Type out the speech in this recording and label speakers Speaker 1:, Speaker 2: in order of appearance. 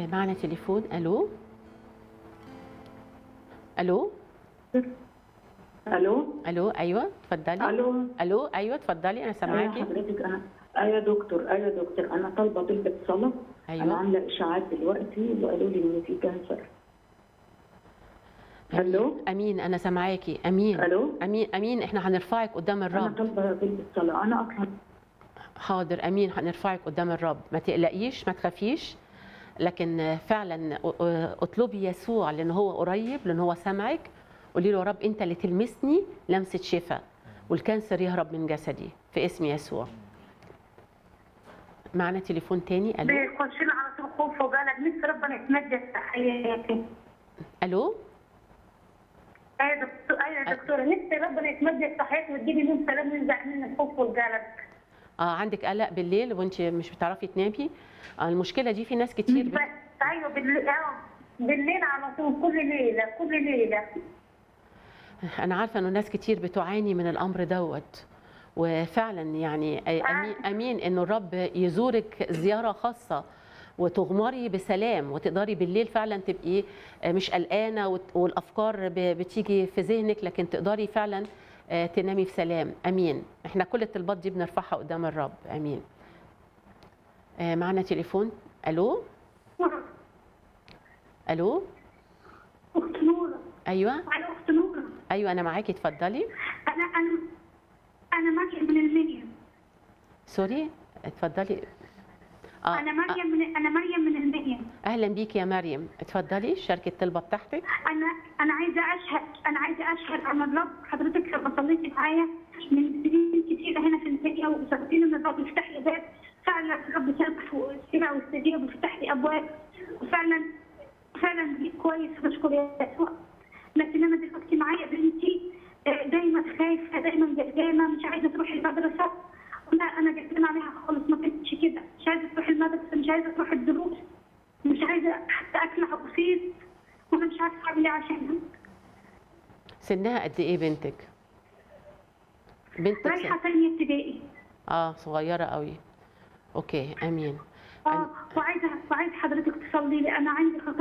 Speaker 1: آه، معنا تليفون الو الو
Speaker 2: الو
Speaker 1: الو ايوه اتفضلي
Speaker 2: الو
Speaker 1: الو ايوه اتفضلي انا
Speaker 2: ايوه
Speaker 1: سامعاكي
Speaker 2: حضرتك انا ايوه يا دكتور ايوه يا دكتور انا طالبه طلبه صلاه انا
Speaker 1: ايوه
Speaker 2: عامله اشاعات دلوقتي وقالوا لي ان في كانسر الو
Speaker 1: امين انا سامعاكي امين
Speaker 2: الو
Speaker 1: امين امين احنا هنرفعك قدام
Speaker 2: انا
Speaker 1: الرب
Speaker 2: طالبه طلبه صلاه انا اصلا
Speaker 1: حاضر امين هنرفعك قدام الرب ما تقلقيش ما تخافيش لكن فعلا اطلبي يسوع لان هو قريب لان هو سامعك قولي له يا رب انت اللي تلمسني لمسه شفاء والكانسر يهرب من جسدي في اسم يسوع معنا تليفون تاني الو
Speaker 3: بيخش لنا على طول خوف وقلق نفسي ربنا يتمجد في حياتي
Speaker 1: الو
Speaker 3: ايوه يا دكتور ايوه يا دكتوره نفسي ربنا يتمجد في حياتي وتجيبي من سلام ينزع مني الخوف والقلق
Speaker 1: اه عندك قلق بالليل وانت مش بتعرفي تنامي آه المشكله دي في ناس كتير
Speaker 3: مش
Speaker 1: بت...
Speaker 3: بس ايوه بالليل اه بالليل على طول كل ليله كل ليله
Speaker 1: انا عارفه انه ناس كتير بتعاني من الامر دوت وفعلا يعني امين امين انه الرب يزورك زياره خاصه وتغمري بسلام وتقدري بالليل فعلا تبقي مش قلقانه وت- والافكار ب- بتيجي في ذهنك لكن تقدري فعلا آه، تنامي في سلام امين احنا كل الطلبات دي بنرفعها قدام الرب امين آه، معنا تليفون الو الو
Speaker 3: اخت نوره
Speaker 1: ايوه
Speaker 3: على اخت نوره
Speaker 1: ايوه انا معاكي اتفضلي
Speaker 3: انا انا انا مريم من المنيا
Speaker 1: سوري اتفضلي اه
Speaker 3: انا مريم من انا مريم من المنيا
Speaker 1: اهلا بيكي يا مريم اتفضلي شاركي الطلبه بتاعتك
Speaker 3: انا انا عايزه اشهد انا عايزه اشهد عن الرب حضرتك لما صليتي معايا من سنين كتيره هنا في المنيا وسبتين ان الرب يفتح لي باب فعلا الرب سامح واستمع واستجاب وفتح لي ابواب وفعلا فعلا كويس بشكر يسوع لكن انا دلوقتي معايا بنتي آه، دايما خايفه دايما قلقانه مش عايزه تروح المدرسه لا انا قلقانه عليها خالص ما كانتش كده مش عايزه تروح المدرسه مش عايزه تروح الدروس مش عايزه حتى اكلها بسيط وانا مش عارفه اعمل ايه عشانها
Speaker 1: سنها قد ايه بنتك بنتك
Speaker 3: رايحه
Speaker 1: سن...
Speaker 3: تانية ابتدائي
Speaker 1: اه صغيره قوي اوكي امين
Speaker 3: اه وعايزه وعايزه حضرتك تصلي لي انا عندي خطر